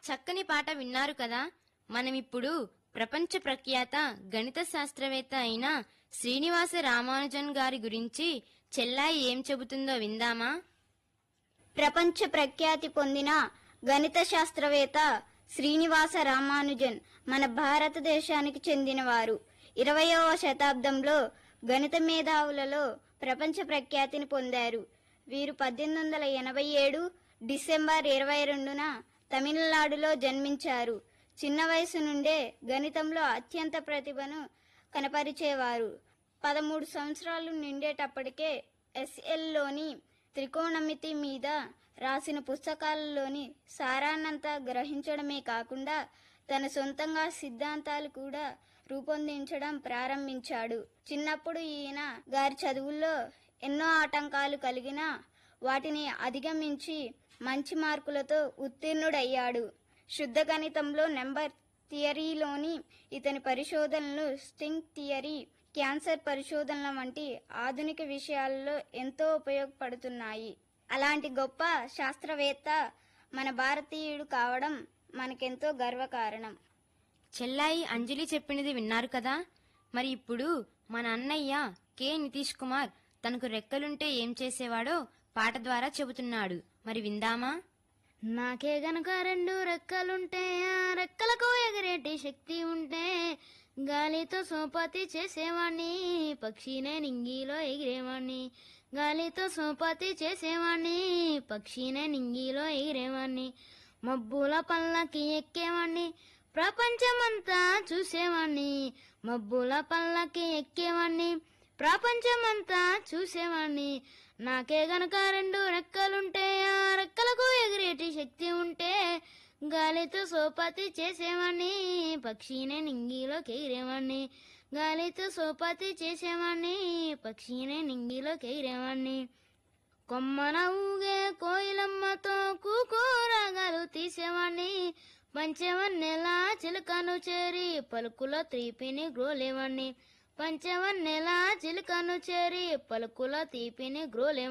చక్కని పాట విన్నారు కదా మనమిప్పుడు ప్రపంచ ప్రఖ్యాత గణిత శాస్త్రవేత్త అయిన శ్రీనివాస రామానుజన్ గారి గురించి చెల్లాయి ఏం చెబుతుందో విందామా ప్రపంచ ప్రఖ్యాతి పొందిన గణిత శాస్త్రవేత్త శ్రీనివాస రామానుజన్ మన భారతదేశానికి చెందినవారు ఇరవయవ శతాబ్దంలో గణిత మేధావులలో ప్రపంచ ప్రఖ్యాతిని పొందారు వీరు పద్దెనిమిది వందల ఎనభై ఏడు డిసెంబర్ ఇరవై రెండున తమిళనాడులో జన్మించారు చిన్న వయసు నుండే గణితంలో అత్యంత ప్రతిభను కనపరిచేవారు పదమూడు సంవత్సరాలు నిండేటప్పటికే ఎస్ఎల్లోని త్రికోణమితి మీద రాసిన పుస్తకాలలోని సారాన్నంతా గ్రహించడమే కాకుండా తన సొంతంగా సిద్ధాంతాలు కూడా రూపొందించడం ప్రారంభించాడు చిన్నప్పుడు ఈయన గారి చదువుల్లో ఎన్నో ఆటంకాలు కలిగినా వాటిని అధిగమించి మంచి మార్కులతో ఉత్తీర్ణుడయ్యాడు శుద్ధ గణితంలో నెంబర్ థియరీలోని ఇతని పరిశోధనలు స్ట్రింగ్ థియరీ క్యాన్సర్ పరిశోధనల వంటి ఆధునిక విషయాలలో ఎంతో ఉపయోగపడుతున్నాయి అలాంటి గొప్ప శాస్త్రవేత్త మన భారతీయుడు కావడం మనకెంతో గర్వకారణం చెల్లాయి అంజలి చెప్పినది విన్నారు కదా మరి ఇప్పుడు మన అన్నయ్య కె నితీష్ కుమార్ తనకు రెక్కలుంటే ఏం చేసేవాడో పాట ద్వారా చెబుతున్నాడు మరి విందామా నాకే గనక రెండు రెక్కలుంటే ఆ రెక్కలకు ఎగిరేటి శక్తి ఉంటే గాలితో సోపతి చేసేవాణ్ణి పక్షినే నింగిలో ఎగిరేవాణ్ణి గాలితో సోపతి చేసేవాణ్ణి పక్షినే నింగిలో ఎగిరేవాణ్ణి మబ్బుల పల్లకి ఎక్కేవాణ్ణి ప్రపంచమంతా చూసేవాణ్ణి మబ్బుల పల్లకి ఎక్కేవాణ్ణి ప్రపంచమంతా చూసేవాణ్ణి నాకే గనక రెండు రెక్కలుంటే ఆ రెక్కలకు ఎగిరేటి శక్తి ఉంటే గాలితో సోపతి చేసేవాణ్ణి పక్షినే నింగిలోకి ఎగిరేవాణ్ణి గాలితో సోపతి చేసేవాణ్ణి పక్షినే నింగిలోకి ఎగిరేవాణ్ణి కొమ్మన ఊగే కోయిలమ్మతో కూకోరాగాలు తీసేవాణ్ణి పంచవన్నెల చిలుకను చేరి పలుకులో త్రీపిని గ్రోలేవాణ్ణి పంచవన్నెల చిలుకను చేరి పలుకులో తీపిని గ్రోలేవాణ్ణి